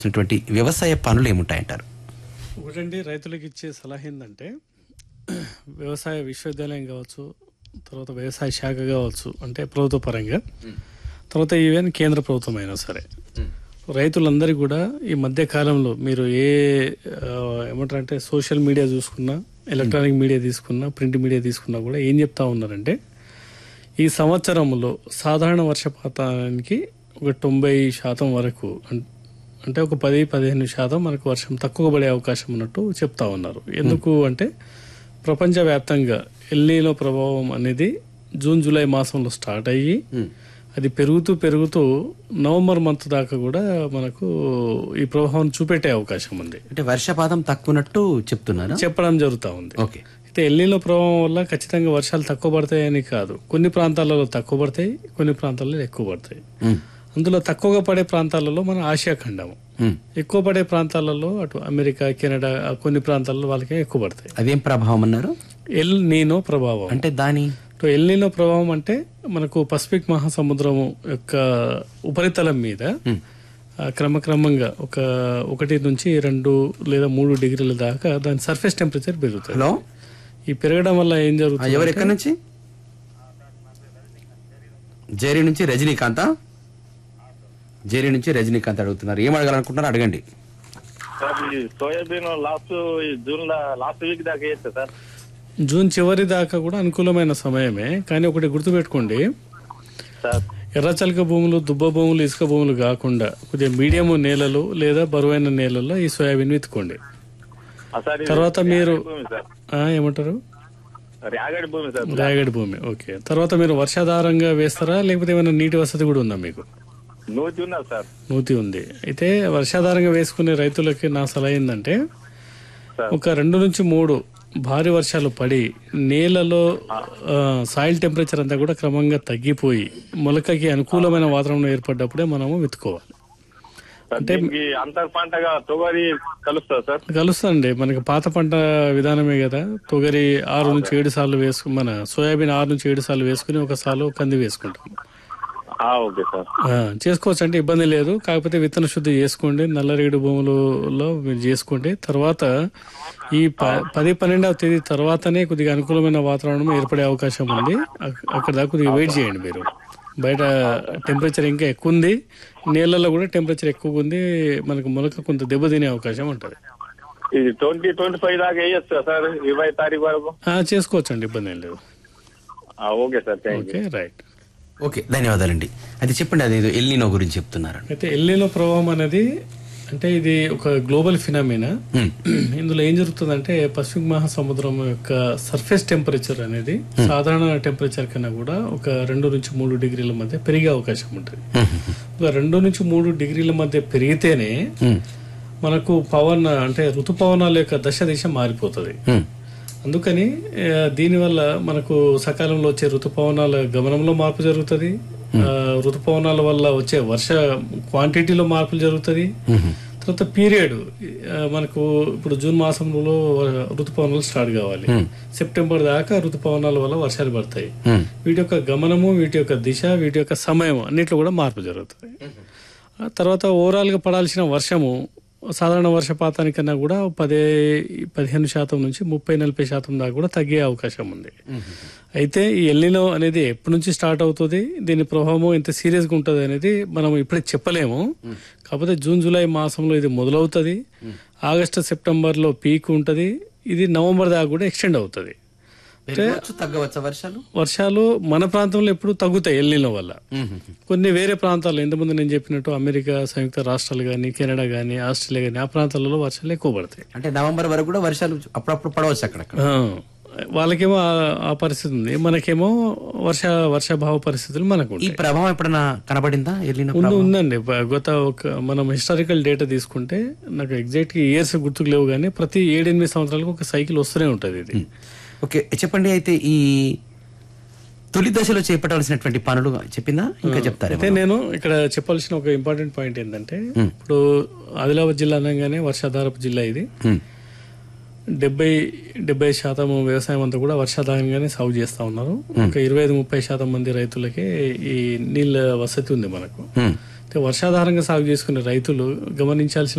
చేస్తున్నటువంటి వ్యవసాయ పనులు ఏముంటాయంటారు ఒకటండి రైతులకు ఇచ్చే సలహా ఏంటంటే వ్యవసాయ విశ్వవిద్యాలయం కావచ్చు తర్వాత వ్యవసాయ శాఖ కావచ్చు అంటే ప్రభుత్వ పరంగా తర్వాత ఈవెన్ కేంద్ర ప్రభుత్వం అయినా సరే రైతులందరికీ కూడా ఈ మధ్య కాలంలో మీరు ఏ ఆ, ఏమంటారంటే సోషల్ మీడియా చూసుకున్నా ఎలక్ట్రానిక్ మీడియా తీసుకున్నా ప్రింట్ మీడియా తీసుకున్నా కూడా ఏం చెప్తా ఉన్నారంటే ఈ సంవత్సరంలో సాధారణ వర్షపాతానికి ఒక తొంభై శాతం వరకు అం- అంటే ఒక పది పదిహేను శాతం మనకు వర్షం తక్కువ పడే అవకాశం ఉన్నట్టు చెప్తా ఉన్నారు ఎందుకు అంటే ప్రపంచవ్యాప్తంగా ఎల్నీలో ప్రభావం అనేది జూన్ జూలై మాసంలో స్టార్ట్ అయ్యి అది పెరుగుతూ పెరుగుతూ నవంబర్ మంత్ దాకా కూడా మనకు ఈ ప్రభావం చూపెట్టే అవకాశం ఉంది అంటే వర్షపాతం తక్కువనట్టు చెప్తున్నారా చెప్పడం జరుగుతూ ఉంది ఓకే అయితే ఎల్నీలో ప్రభావం వల్ల ఖచ్చితంగా వర్షాలు తక్కువ పడతాయని కాదు కొన్ని ప్రాంతాలలో తక్కువ పడతాయి కొన్ని ప్రాంతాలలో ఎక్కువ పడతాయి ఉమ్, అందులో తక్కువగా పడే ప్రాంతాలలో మన ఆసియా ఖండము ఉమ్. ఎక్కువ పడే ప్రాంతాలలో అటు అమెరికా కెనడా ఆ కొన్ని ప్రాంతాలలో వాళ్ళకి ఎక్కువ పడతాయి అదేం ప్రభావం అన్నారు ఎల్ నీనో ప్రభావం అంటే దాని సో ఎల్ నీనో ప్రభావం అంటే మనకు పసిఫిక్ మహాసముద్రం యొక్క ఉపరితలం మీద ఆ, క్రమక్రమంగా ఒక ఒకటి నుంచి రెండు లేదా మూడు డిగ్రీల దాకా దాని సర్ఫేస్ టెంపరేచర్ పెరుగుతుంది హలో ఈ పెరగడం వల్ల ఏం ఆ, జరుగుతుంది ఎవరు ఎక్కడి నుంచి జేరీ నుంచి రజనీకాంత్ జేరీ నుంచి రజనీకాంత్ అడుగుతున్నారు ఏం అడగాలనుకుంటున్నారు అడగండి సార్ ఈ సోయాబీన్ లాస్ట్ ఈ జూన్ లాస్ట్ వీక్ దాకా వేస్తే సార్ జూన్ చివరి దాకా కూడా అనుకూలమైన సమయమే కానీ ఒకటి గుర్తుపెట్టుకోండి సార్ ఎర్రచలక భూములు దుబ్బ భూములు ఇసుక భూములు కాకుండా కొద్దిగా మీడియం నేలలు లేదా బరువైన నేలల్లో ఈ సోయాబీన్ విత్తుకోండి ఆ సార్ ఇది తర్వాత మీరు ర్యాగడి భూమి సార్ ఆ, ఏమంటారు ర్యాగడి భూమి సార్ రాయగడి భూమి ఓకే తర్వాత మీరు వర్షాధారంగా వేస్తారా లేకపోతే ఏమైనా నీటి వసతి కూడా ఉందా మీకు నూతి ఉన్నది సార్ నూతి ఉంది అయితే వర్షాధారంగా వేసుకునే రైతులకి నా సలహా ఏంటంటే సార్. ఒక రెండు నుంచి మూడు భారీ వర్షాలు పడి నేలలో సాయిల్ టెంపరేచర్ అంతా కూడా క్రమంగా తగ్గిపోయి మొలకకి అనుకూలమైన వాతావరణం ఏర్పడ్డప్పుడే మనము విత్తుకోవాలి సార్, దీనికి అంతర్ పంటగా తొగరి కలుస్తుంది సార్ కలుస్తుందండి మనకి పాత పంట విధానమే కదా తొగరి ఆరు నుంచి ఏడు సార్లు వేసుకు మన సోయాబీన్ ఆరు నుంచి ఏడు సార్లు వేసుకుని ఒక సార్లు కంది వేసుకుంటాం ఆ, ఓకే సార్ ఆ, చేసుకోవచ్చు అంటే ఇబ్బంది లేదు కాకపోతే విత్తన శుద్ధి చేసుకోండి నల్లరేగడి భూములలో మీరు చేసుకోండి తర్వాత ఈ ప- పది పన్నెండవ తేదీ తర్వాతనే కొద్దిగా అనుకూలమైన వాతావరణం ఏర్పడే అవకాశం ఉంది అక్- అక్కడ దాకా కొద్దిగా వెయిట్ చేయండి మీరు బయట టెంపరేచర్ ఇంకా ఎక్కువ ఉంది నీళ్ళల్లో కూడా టెంపరేచర్ ఎక్కువ ఉంది మనకు మొలక కొంత దెబ్బతినే అవకాశం ఉంటుంది ఇది ట్వంటీ ట్వంటీ ఫైవ్ దాకా వేయచ్చు సార్ ఇరవై తారీఖు వరకు ఆ, చేసుకోవచ్చండి ఇబ్బంది ఏం లేదు ఆ, okay sir thank you okay right okay ధన్యవాదాలండి అది చెప్పండి అదేదో ఎల్లినో గురించి చెప్తున్నారు అయితే ఎల్లీలో ప్రభావం అనేది అంటే ఇది ఒక గ్లోబల్ ఫినామినా ఇందులో ఏం జరుగుతుందంటే పసిఫిక్ మహాసముద్రం యొక్క సర్ఫేస్ టెంపరేచర్ అనేది సాధారణ టెంపరేచర్ కన్నా కూడా ఒక రెండు నుంచి మూడు డిగ్రీల మధ్య పెరిగే అవకాశం ఉంటుంది ఒక రెండు నుంచి మూడు డిగ్రీల మధ్య పెరిగితేనే మనకు పవన్ అంటే ఋతుపవనాల యొక్క దశ దిశ మారిపోతుంది అందుకని ఆ, దీనివల్ల మనకు సకాలంలో వచ్చే ఋతుపవనాల గమనంలో మార్పు జరుగుతుంది ఆ, ఋతుపవనాల వల్ల వచ్చే వర్ష క్వాంటిటీలో మార్పులు జరుగుతుంది తర్వాత పీరియడ్ మనకు ఇప్పుడు జూన్ మాసంలో ఋతుపవనాలు స్టార్ట్ కావాలి సెప్టెంబర్ దాకా ఋతుపవనాల వల్ల వర్షాలు పడతాయి వీటి యొక్క గమనము వీటి యొక్క దిశ వీటి యొక్క సమయం అన్నిట్లో కూడా మార్పు జరుగుతుంది ఆ తర్వాత ఓవరాల్గా పడాల్సిన వర్షము సాధారణ వర్షపాతానికన్నా కూడా పదే పదిహేను శాతం నుంచి ముప్పై నలభై శాతం దాకా కూడా తగ్గే అవకాశం ఉంది అయితే ఈ ఎల్లినో అనేది ఎప్పటి నుంచి స్టార్ట్ అవుతుంది దీని ప్రభావం ఎంత సీరియస్గా ఉంటుంది అనేది మనం ఇప్పుడే చెప్పలేము కాకపోతే జూన్ జూలై మాసంలో ఇది మొదలవుతుంది ఆగస్టు సెప్టెంబర్లో పీక్ ఉంటుంది ఇది నవంబర్ దాకా కూడా ఎక్స్టెండ్ అవుతుంది పెరగవచ్చు తగ్గవచ్చా వర్షాలు వర్షాలు మన ప్రాంతంలో ఎప్పుడు తగ్గుతాయి ఎల్లినో వల్ల కొన్ని వేరే ప్రాంతాలు ఇంతకుముందు నేను చెప్పినట్టు అమెరికా సంయుక్త రాష్ట్రాలు కానీ కెనడా కానీ ఆస్ట్రేలియా కానీ ఆ ప్రాంతాలలో వర్షాలు ఎక్కువ పడతాయి అంటే నవంబర్ వరకు కూడా వర్షాలు అప్పుడప్పుడు పడవచ్చు అక్కడక్కడ ఆ, వాళ్ళకేమో ఆ- ఆ పరిస్థితి ఉంది మనకేమో వర్ష వర్షాభావ పరిస్థితులు మనకు ఈ ఉంటాయి ప్రభావం ఎప్పుడన్నా కనబడిందా ఎల్లినో ఉంది ఉందండి బ- గత ఒక మనం హిస్టారికల్ డేటా తీసుకుంటే నాకు ఎగ్జాక్ట్ ఇయర్స్ గుర్తుకు లేవు కానీ ప్రతి ఏడెనిమిది సంవత్సరాలకు ఒక సైకిల్ వస్తూనే ఉంటుంది ఇది ఓకే చెప్పండి అయితే ఈ తొలి దశలో చేపట్టాల్సినటువంటి పనులు చెప్పిందా ఇంకా చెప్తారా అయితే నేను ఇక్కడ చెప్పాల్సిన ఒక ఇంపార్టెంట్ పాయింట్ ఏంటంటే ఇప్పుడు ఆదిలాబాద్ జిల్లా అనగానే వర్షాధారపు జిల్లా ఇది డెబ్బై డెబ్బై శాతం వ్యవసాయం అంతా కూడా వర్షాధారంగానే సాగు చేస్తా ఉన్నారు ఒక ఇరవై ఐదు ముప్పై శాతం మంది రైతులకే ఈ నీళ్ళ వసతి ఉంది మనకు అయితే వర్షాధారంగా సాగు చేసుకునే రైతులు గమనించాల్సిన